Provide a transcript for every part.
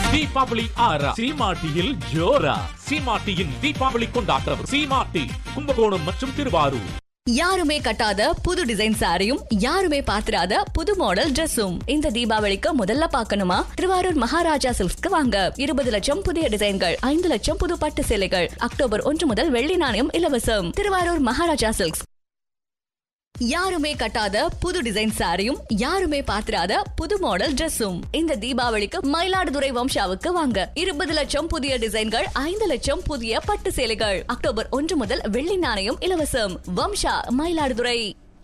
தீபாவளி ஆரா சீமாட்டியில் ஜோரா சீமாட்டியின் தீபாவளி கொண்டாட்டம் சீமாட்டி கும்பகோணம் மற்றும் திருவாரூர் யாருமே கட்டாத புது டிசைன் சாரியும் யாருமே பாத்திராத புது மாடல் Dress-உம் இந்த தீபாவளிக்கு முதல்ல பார்க்கணுமா திருவாரூர் மகாராஜா சில்க்ஸ்க்கு வாங்க இருபது லட்சம் புதிய டிசைன்கள் ஐந்து லட்சம் புது பட்டு சேலைகள் அக்டோபர் ஒன்று முதல் வெள்ளி நாணயம் இலவசம் திருவாரூர் மகாராஜா சில்க்ஸ் யாருமே கட்டாத புது டிசைன் சாரியும் யாருமே பாத்திராத புது மாடல் Dress-உம் இந்த தீபாவளிக்கு மயிலாடுதுறை வம்சாவுக்கு வாங்க இருபது லட்சம் புதிய டிசைன்கள் ஐந்து லட்சம் புதிய பட்டு சேலைகள் அக்டோபர் ஒன்று முதல் வெள்ளி நாணயம் இலவசம் வம்சா மயிலாடுதுறை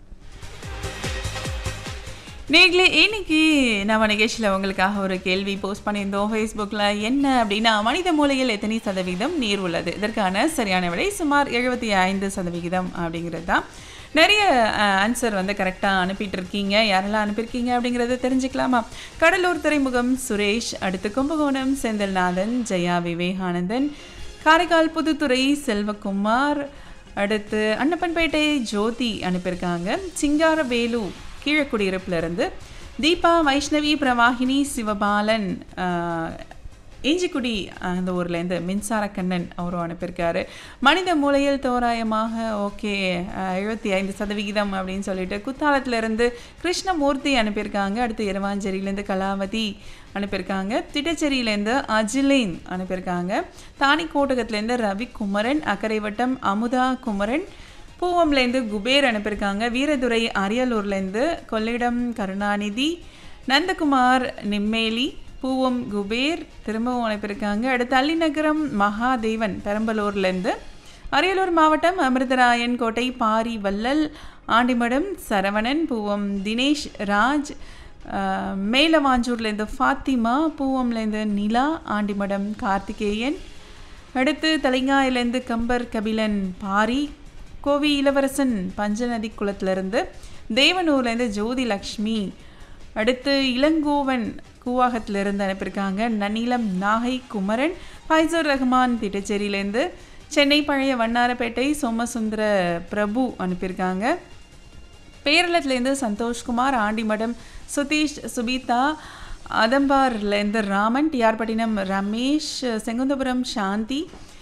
நேர்களே இன்னைக்கு நம்ம நிகழ்ச்சியில் உங்களுக்காக ஒரு கேள்வி போஸ்ட் பண்ணியிருந்தோம் ஃபேஸ்புக்கில் என்ன அப்படின்னா மனித மூலையில் எத்தனை சதவீதம் நீர் உள்ளது இதற்கான சரியான விடை சுமார் எழுபத்தி ஐந்து சதவிகிதம் அப்படிங்கிறது தான் நிறைய ஆன்சர் வந்து கரெக்டாக அனுப்பிட்டு இருக்கீங்க யாரெல்லாம் அனுப்பியிருக்கீங்க அப்படிங்கிறத தெரிஞ்சுக்கலாமா கடலூர் துறைமுகம் சுரேஷ் அடுத்து கும்பகோணம் செந்தில்நாதன் ஜெயா விவேகானந்தன் காரைக்கால் புதுத்துறை செல்வகுமார் அடுத்து அன்னப்பன்பேட்டை ஜோதி அனுப்பியிருக்காங்க சிங்காரவேலு கீழக்குடியிருப்புலேருந்து தீபா வைஷ்ணவி பிரவாகினி சிவபாலன் ஆஹ், இஞ்சிக்குடி அந்த ஊர்லேருந்து மின்சார கண்ணன் அவரும் அனுப்பியிருக்காரு மனித மூலையில் தோராயமாக ஓகே எழுபத்தி ஐந்து சதவிகிதம் அப்படின்னு சொல்லிட்டு குத்தாலத்திலேருந்து கிருஷ்ணமூர்த்தி அனுப்பியிருக்காங்க அடுத்து இரவாஞ்சேரியிலேருந்து கலாவதி அனுப்பியிருக்காங்க திட்டச்சேரியிலேருந்து அஜிலேன் அனுப்பியிருக்காங்க தானிக்கோட்டகத்துலேருந்து ரவி குமரன் அக்கரைவட்டம் அமுதா குமரன் பூவம்லேருந்து குபேர் அனுப்பியிருக்காங்க வீரதுரை அரியலூர்லேருந்து கொள்ளிடம் கருணாநிதி நந்தகுமார் நிம்மேலி பூவம் குபேர் திரும்பவும் அனுப்பியிருக்காங்க அடுத்து அள்ளிநகரம் மகாதேவன் பெரம்பலூர்லேருந்து அரியலூர் மாவட்டம் அமிர்தராயன் கோட்டை பாரி வள்ளல் ஆண்டிமடம் சரவணன் பூவம் தினேஷ் ராஜ் ஆஹ், மேலவாஞ்சூர்லேருந்து ஃபாத்திமா பூவம்லேருந்து நிலா ஆண்டிமடம் கார்த்திகேயன் அடுத்து தலைங்காயிலேருந்து கம்பர் கபிலன் பாரி கோவி இளவரசன் பஞ்சநதி குளத்திலிருந்து தேவனூர்லேருந்து ஜோதி லக்ஷ்மி அடுத்து இளங்கோவன் கூவாகத்திலிருந்து அனுப்பியிருக்காங்க நன்னிலம் நாகை குமரன் ஃபைசூர் ரஹ்மான் திட்டச்சேரியிலேருந்து சென்னை பழைய வண்ணாரப்பேட்டை சோமசுந்தர பிரபு அனுப்பியிருக்காங்க பேரளத்துலேருந்து சந்தோஷ்குமார் ஆண்டிமடம் சுதீஷ் சுபீதா அதம்பார்லேருந்து ராமன் டிஆர்பட்டினம் ரமேஷ் செங்குந்தபுரம் சாந்தி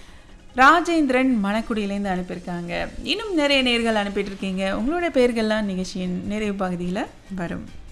ராஜேந்திரன் மணக்குடியிலேருந்து அனுப்பியிருக்காங்க இன்னும் நிறைய நேர்கள் அனுப்பிட்டு இருக்கீங்க உங்களோட பேர்கள்லாம் நிகழ்ச்சியின் நிறைவு பகுதியில் வரும்